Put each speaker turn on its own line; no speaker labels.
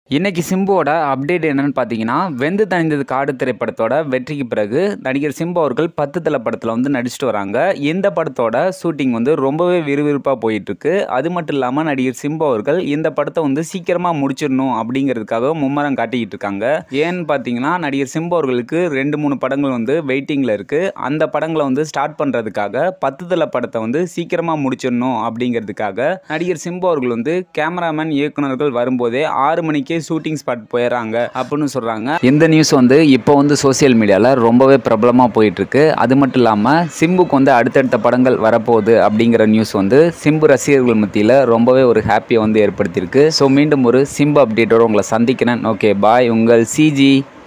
இன்னைக்கு சிம்புவோட அப்டேட் என்னன்னு பார்த்தீங்கன்னா வெந்து தணிந்தது காடு திரைப்படத்தோட வெற்றிக்கு பிறகு நடிகர் சிம்பு அவர்கள் பத்து தலை படத்தில் வந்து நடிச்சிட்டு வராங்க இந்த படத்தோட ஷூட்டிங் வந்து ரொம்பவே விறுவிறுப்பாக போயிட்டு இருக்கு அது மட்டும் இல்லாமல் நடிகர் சிம்பு அவர்கள் இந்த படத்தை வந்து சீக்கிரமாக முடிச்சிடணும் அப்படிங்கிறதுக்காக மும்மரம் காட்டிக்கிட்டு இருக்காங்க ஏன்னு பார்த்தீங்கன்னா நடிகர் சிம்பு அவர்களுக்கு ரெண்டு மூணு படங்கள் வந்து வெயிட்டிங்கில் இருக்கு அந்த படங்களை வந்து ஸ்டார்ட் பண்ணுறதுக்காக பத்து தலை படத்தை வந்து சீக்கிரமாக முடிச்சிடணும் அப்படிங்கிறதுக்காக நடிகர் சிம்பு அவர்கள் வந்து கேமராமேன் இயக்குனர்கள் வரும்போதே ஆறு மணிக்கே ஷூட்டிங் ஸ்பாட் போயிடறாங்க அப்படின்னு சொல்கிறாங்க இந்த நியூஸ் வந்து இப்போ வந்து சோஷியல் மீடியாவில் ரொம்பவே பிரபலமாக போயிட்டு இருக்கு அது மட்டும் இல்லாமல் சிம்புக்கு வந்து அடுத்தடுத்த படங்கள் வரப்போகுது அப்படிங்கிற நியூஸ் வந்து சிம்பு ரசிகர்கள் மத்தியில் ரொம்பவே ஒரு ஹாப்பியை வந்து ஏற்படுத்தியிருக்கு ஸோ மீண்டும் ஒரு சிம்பு அப்டேட்டோட உங்களை சந்திக்கிறேன் ஓகே பாய் உங்கள் சிஜி